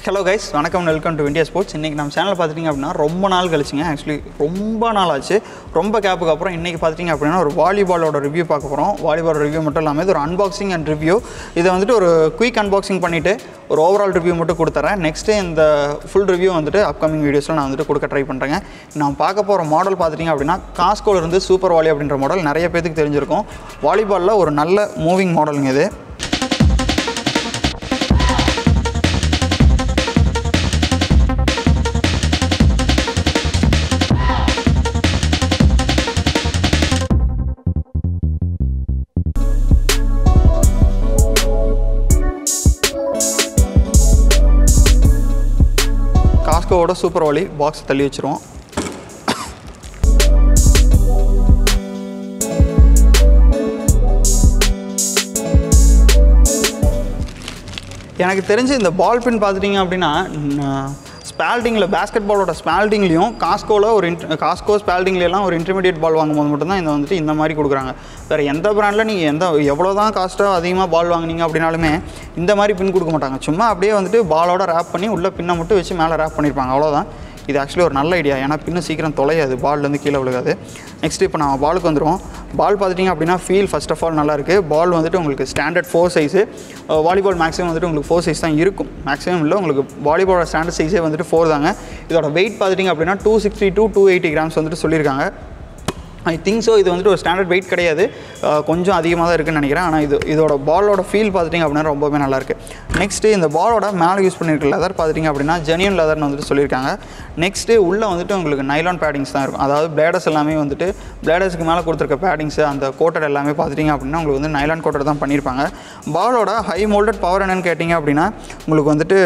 hello guys வணக்கம் welcome to India sports இன்றைக்கி நம்ம சேனல் பார்த்துட்டிங்க அப்படின்னா ரொம்ப நாள் கழிச்சுங்க ஆக்சுவலி ரொம்ப நாள் ஆச்சு ரொம்ப கேப்புக்கு அப்புறம் இன்றைக்கி பார்த்துட்டிங்க அப்படின்னா ஒரு வாலிபாலோட ரிவ்யூ பார்க்க போகிறோம் வாலிபால் ரிவ்யூ மட்டும் இல்லாமல் இது ஒரு அன்பாக்சிங் அண்ட் ரிவ்யூ இதை வந்துட்டு ஒரு குயிக் அன்பாக்சிங் பண்ணிவிட்டு ஒரு ஓவரால் ரிவ்யூ மட்டும் கொடுத்துறேன் நெக்ஸ்ட்டு இந்த ஃபுல் ரிவ்யூ வந்துட்டு அப்கமிங் வீடியோஸில் நான் வந்துட்டு கொடுக்க ட்ரை பண்ணுறேங்க நான் பார்க்க போகிற மாடல் பார்த்துட்டிங்க அப்படின்னா காஸ்கோல இருந்து சூப்பர் வாலி அப்படின்ற மாடல் நிறைய பேத்துக்கு தெரிஞ்சிருக்கும் வாலிபாலில் ஒரு நல்ல மூவிங் மாடலுங்க இது காஸ்கோவோட சூப்பர் வாலி பாக்ஸ் தள்ளி வச்சிருவோம் எனக்கு தெரிஞ்சு இந்த பால் பின் பார்த்துட்டிங்க அப்படின்னா ஸ்பால்டிங்கில் பேஸ்கெட் பாலோட ஸ்பால்டிங்லேயும் காஸ்கோவில் ஒரு இன்ட் காஸ்கோ ஸ்பால்டிங்லாம் ஒரு இன்டர்மீடியட் பால் வாங்கும்போது மட்டும்தான் இந்த வந்துட்டு இந்த மாதிரி கொடுக்குறாங்க வேறு எந்த பிராண்டில் நீங்கள் எந்த எவ்வளோ தான் காஸ்ட்டாக அதிகமாக பால் வாங்குனீங்க அப்படின்னாலுமே இந்த மாதிரி பின் கொடுக்க மாட்டாங்க சும்மா அப்படியே வந்துட்டு பாலோட ரேப் பண்ணி உள்ள பின்னை மட்டும் வச்சு மேலே ரேப் பண்ணியிருப்பாங்க அவ்வளோதான் இது ஆக்சுவலி ஒரு நல்ல ஐடியா ஏன்னா பின்னும் சீக்கிரம் தொலையாது பால்லேருந்து கீழே விழுகாது நெக்ஸ்ட் இப்போ நம்ம பாலுக்கு வந்துடுவோம் பால் பார்த்துட்டிங்க அப்படின்னா ஃபீல் ஃபர்ஸ்ட் ஆஃப் ஆல் நல்லா இருக்குது பால் வந்துட்டு உங்களுக்கு standard four size volleyball maximum வந்துட்டு உங்களுக்கு ஃபோர் சைஸ் தான் இருக்கும் மேக்ஸிமம் இல்லை உங்களுக்கு வாலிபாலோட ஸ்டாண்டர்ட் சைஸே வந்துட்டு ஃபோர் தாங்க இதோட வெயிட் பார்த்துட்டிங்க அப்படின்னா two sixty two two eighty grams வந்துட்டு சொல்லியிருக்காங்க ஐ திங்க் ஸோ இது வந்துட்டு ஒரு ஸ்டாண்டர்ட் வெயிட் கிடையாது அஹ் கொஞ்சம் அதிகமாக தான் இருக்குன்னு நினைக்கிறேன் ஆனால் இது இதோட பாலோட ஃபீல் பார்த்துட்டிங்க அப்படின்னா ரொம்பவே நல்லாயிருக்கு நெக்ஸ்ட்டு இந்த பாலோட மேலே யூஸ் பண்ணியிருக்க லெதர் பார்த்துட்டிங்க அப்படின்னா ஜெனியன் லெதர்னு வந்துட்டு சொல்லியிருக்காங்க நெக்ஸ்ட்டு உள்ளே வந்துட்டு உங்களுக்கு நைலான் பேடிங்ஸ் தான் இருக்கும் அதாவது பிளேடர்ஸ் எல்லாமே வந்துட்டு பிளேடர்ஸ்க்கு மேலே கொடுத்துருக்க பேடிங்ஸு அந்த கோட்டட் எல்லாமே பார்த்துட்டிங்க அப்படின்னா உங்களுக்கு வந்து நைலான் கோட்டட் தான் பண்ணியிருப்பாங்க பாலோட ஹை மோல்டட் பவர் என்னன்னு கேட்டிங்க அப்படின்னா உங்களுக்கு வந்துட்டு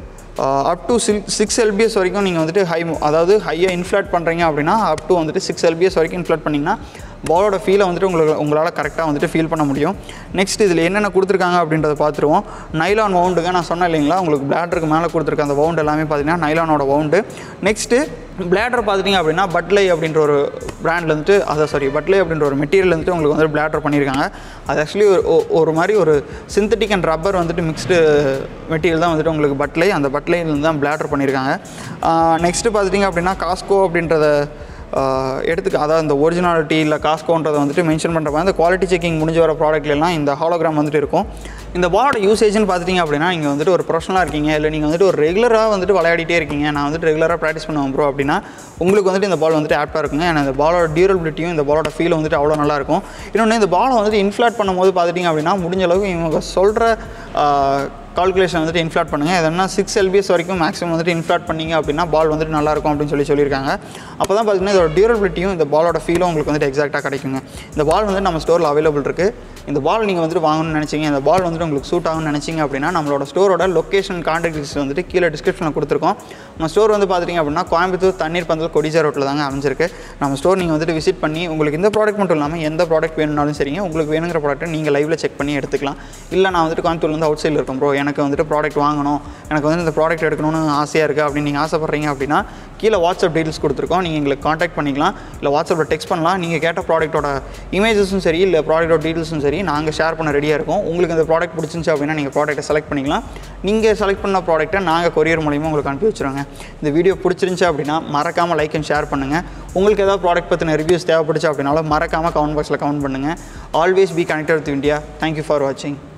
up to six six LBS வரைக்கும் நீங்கள் வந்துட்டு ஹை அதாவது ஹையாக இன்ஃப்ளாட் பண்ணுறீங்க அப்படின்னா அப் டு வந்துட்டு சிக்ஸ் எல்பிஎஸ் வரைக்கும் இன்ஃப்ளாட் பண்ணிங்கன்னா பாலோட ஃபீலை வந்துட்டு உங்களுக்கு உங்களால் கரெக்டாக வந்துட்டு ஃபீல் பண்ண முடியும் நெக்ஸ்ட் இதில் என்னென்ன கொடுத்துருக்காங்க அப்படின்றத பார்த்துருவோம் நைலான் வவுண்டுங்க நான் சொன்னேன் இல்லைங்களா உங்களுக்கு பிளாடருக்கு மேலே கொடுத்துருக்க அந்த வவுண்ட் எல்லாமே பார்த்தீங்கன்னா நைலானோட வவுண்டு நெக்ஸ்ட்டு பிளாடர் பார்த்துட்டிங்க அப்படின்னா பட்லை அப்படின்ற ஒரு பிராண்டில் வந்துட்டு அதை சாரி பட்லை அப்படின்ற ஒரு மெட்டீரியல் வந்துட்டு உங்களுக்கு வந்து பிளாடர் பண்ணியிருக்காங்க அது ஆக்சுவலி ஒரு ஒ- ஒரு மாதிரி ஒரு சிந்தட்டிக் அண்ட் ரப்பர் வந்துட்டு மிக்ஸ்டு மெட்டீரியல் தான் வந்துட்டு உங்களுக்கு பட்லை அந்த பட்லையிலேருந்து தான் பிளாடர் பண்ணியிருக்காங்க நெக்ஸ்ட்டு பார்த்துட்டிங்க அப்படின்னா காஸ்கோ அப்படின்றத ஆஹ் எடுத்துக்க அதாவது இந்த ஒரிஜினாலிட்டி இல்லை காஸ்கோன்றதை வந்துட்டு மென்ஷன் பண்ணுறப்ப அந்த குவாலிட்டி செக்கிங் முடிஞ்ச வர ப்ராடக்ட்ல எல்லாம் இந்த ஹாலோகிராம் வந்துட்டு இருக்கும் இந்த பாலோட யூசேஜ்னு பார்த்துட்டிங்க அப்படின்னா நீங்கள் வந்துட்டு ஒரு ப்ரொஃபஷனலாக இருக்கீங்க இல்லை நீங்கள் வந்துட்டு ஒரு ரெகுலராக வந்துட்டு விளையாடிட்டே இருக்கீங்க நான் வந்துட்டு ரெகுலராக ப்ராக்டிஸ் பண்ணுவேன் ப்ரோ அப்படின்னா உங்களுக்கு வந்துட்டு இந்த பால் வந்துட்டு ஆப்டாக இருக்குங்க ஏன்னா இந்த பாலோட டியூரபிலிட்டியும் இந்த பாலோட ஃபீல் வந்துட்டு அவ்வளோ நல்லா இருக்கும் இன்னொன்று இந்த பாலை வந்துட்டு இன்ஃப்ளாட் பண்ணும்போது பார்த்துட்டிங்க அப்படின்னா முடிஞ்ச அளவுக்கு இவங்க சொல்கிற கால்குலேஷன் வந்துட்டு இன்ஃப்ளாட் பண்ணுங்கள் எதனா சிக்ஸ் எல்பிஎஸ் வரைக்கும் மேக்ஸிமம் வந்துட்டு இன்ஃப்ளாட் பண்ணீங்க அப்படின்னா பால் வந்துட்டு நல்லா இருக்கும் அப்படின்னு சொல்லி சொல்லியிருக்காங்க அப்போ தான் பார்த்தீங்கன்னா இதோட டியூரபிலிட்டியும் இந்த பாலோட ஃபீலும் உங்களுக்கு வந்துட்டு எக்ஸாக்டாக கிடைக்குங்க இந்த பால் வந்து நம்ம ஸ்டோரில் அவைலபிள் இருக்குது இந்த பால் நீங்கள் வந்துட்டு வாங்கணும்னு நினச்சிங்க இந்த பால் வந்துட்டு உங்களுக்கு சூட் ஆகும்னு நினச்சிங்க அப்படின்னா நம்மளோட ஸ்டோரோட லொக்கேஷன் கான்டாக்ட் லிஸ்ட் வந்துட்டு கீழே டிஸ்கிரிப்ஷனில் கொடுத்துருக்கோம் நம்ம ஸ்டோர் வந்து பார்த்துட்டிங்க அப்படின்னா கோயம்புத்தூர் தண்ணீர் பந்தல் கொடிஜா ரோட்டில் தாங்க அமைஞ்சிருக்கு நம்ம ஸ்டோர் நீங்கள் வந்துட்டு விசிட் பண்ணி உங்களுக்கு இந்த ப்ராடக்ட் மட்டும் இல்லாமல் எந்த ப்ராடக்ட் வேணும்னாலும் சரிங்க உங்களுக்கு வேணுங்கிற ப்ராடக்ட்டை நீங்கள் லைவில் செக் பண்ணி எடுத்துக்கலாம் இல்லை நான் வந்துட்டு கோயம்புத்தூர்லேருந்து அவுட் சைடில் இருக்கேன் ப்ரோ எனக்கு வந்துட்டு ப்ராடக்ட் வாங்கணும் எனக்கு வந்து இந்த ப்ராடக்ட் எடுக்கணும்னு ஆசையாக இருக்குது அப்படின்னு நீங்கள் ஆசைப்பட்றீங்க அப்படின்னா கீழே வாட்ஸ்அப் டீட்டெயில்ஸ் கொடுத்துருக்கோம் நீங்கள் எங்களுக்கு காண்டாக்ட் பண்ணிக்கலாம் இல்லை வாட்ஸ்அப்பில் டெக்ஸ்ட் பண்ணலாம் நீங்கள் கேட்ட ப்ராடக்ட்டோட இமேஜஸும் சரி இல்லை ப்ராடக்ட்டோட டீட்டெயில்ஸும் சரி நாங்கள் ஷேர் பண்ண ரெடியாக இருக்கோம் உங்களுக்கு இந்த ப்ராடக்ட் பிடிச்சிருந்துச்சு அப்படின்னா நீங்கள் ப்ராடக்ட்டை செலக்ட் பண்ணிக்கலாம் நீங்கள் செலக்ட் பண்ண ப்ராடக்ட்டை நாங்கள் கொரியர் மூலியமாக உங்களுக்கு அனுப்பி வச்சுருவோங்க இந்த வீடியோ பிடிச்சிருந்துச்சு அப்படின்னா மறக்காமல் லைக் அண்ட் ஷேர் பண்ணுங்கள் உங்களுக்கு ஏதாவது ப்ராடக்ட் பற்றின ரிவ்யூஸ் தேவைப்படுச்சு அப்படின்னாலும் மறக்காமல் கமெண்ட் பாக்ஸில் கமெண்ட் பண்ணுங்கள் always be connected with India thank you for வாட்சிங்